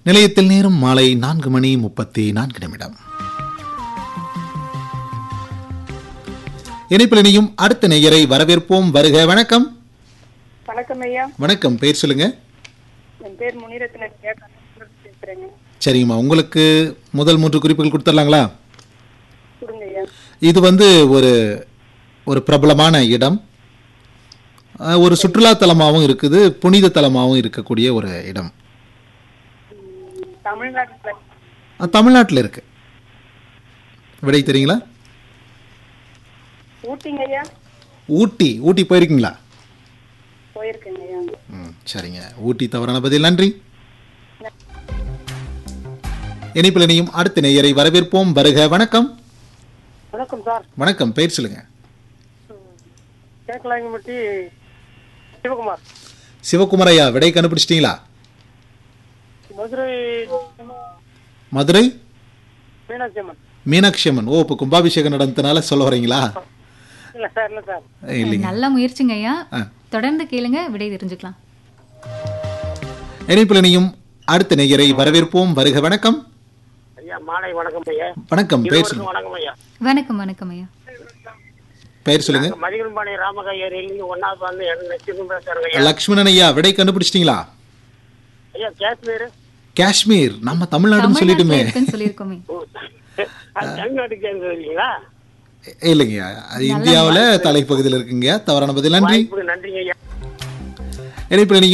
நிலையத்தில் நேரம் மாலை நான்கு மணி முப்பத்தி நான்கு நிமிடம் இணைப்பில் இணையும் அடுத்த நேயரை வரவேற்போம் வருக வணக்கம் வணக்கம் ஐயா வணக்கம் பேர் சொல்லுங்க என் பேர் முனிரத்ன ஐயா கண்ணூர் பேசுறேங்க சரிங்கம்மா உங்களுக்கு முதல் மூன்று குறிப்புகள் கொடுத்துடலாங்களா கொடுங்க ஐயா இது வந்து ஒரு ஒரு பிரபலமான இடம் அஹ், ஒரு சுற்றுலா தலமாகவும் இருக்குது புனித தலமாகவும் இருக்கக்கூடிய ஒரு இடம் தமிழ்நாட்டுல அஹ், தமிழ்நாட்டில் இருக்கு விடை தெரியுங்களா ஊட்டிங்க ஐயா ஊட்டி ஊட்டி போயிருக்கீங்களா போயிருக்கேங்க ஐயா ம் சரிங்க ஊட்டி தவறான பதில் நன்றி இணைப்பில் இணையும் அடுத்த நேயரை வரவேற்போம் வருக வணக்கம் வணக்கம் சார் வணக்கம் பெயர் சொல்லுங்க கேக்கலாங்கம்பட்டி சிவகுமார் சிவகுமாரையா விடை கண்டுபிடிச்சிட்டீங்களா மதுரை மதுரை மீனாட்சி அம்மன் மீனாட்சி அம்மன் ஓ இப்போ கும்பாபிஷேகம் நடந்ததுனால சொல்ல வரீங்களா இல்ல சார் இல்ல சார் இல்லைங்க நல்ல முயற்சிங்க ஐயா ஆ. தொடர்ந்து கேளுங்க விடை தெரிஞ்சுக்கலாம் இணைப்பில் இணையும் அடுத்த நேயரை வரவேற்போம் வருக வணக்கம் ஐயா மாலை வணக்கம் ஐயா வணக்கம் பெயர் சொல்லுங்க வணக்கம் ஐயா வணக்கம் வணக்கம் ஐயா பெயர் சொல்லுங்க மதிகன்பாடி ராமகையரிலிருந்து ஒன்னாவது வந்து எனக்கு நெச்சிருக்கும் பேசுறேங்க ஐயா லக்ஷ்மணன் ஐயா விடை கண்டுபிடிச்சிட்டீங்களா ஐயா காஷ்மீர் காஷ்மீர் நம்ம தமிழ்நாடுன்னு சொல்லிட்டுமே தமிழ்நாட்டுல இருக்குன்னு சொல்லியிருக்கோமே அது தமிழ்நாட்டுக்கு சேர்ந்ததுங்களா இல்லைங்க அது இந்தியாவில் தலைப்பகுதியில் இருக்குங்க தவறான பதில் நன்றி இப்படி நன்றிங்க ஐயா இணைப்பில் இணையும்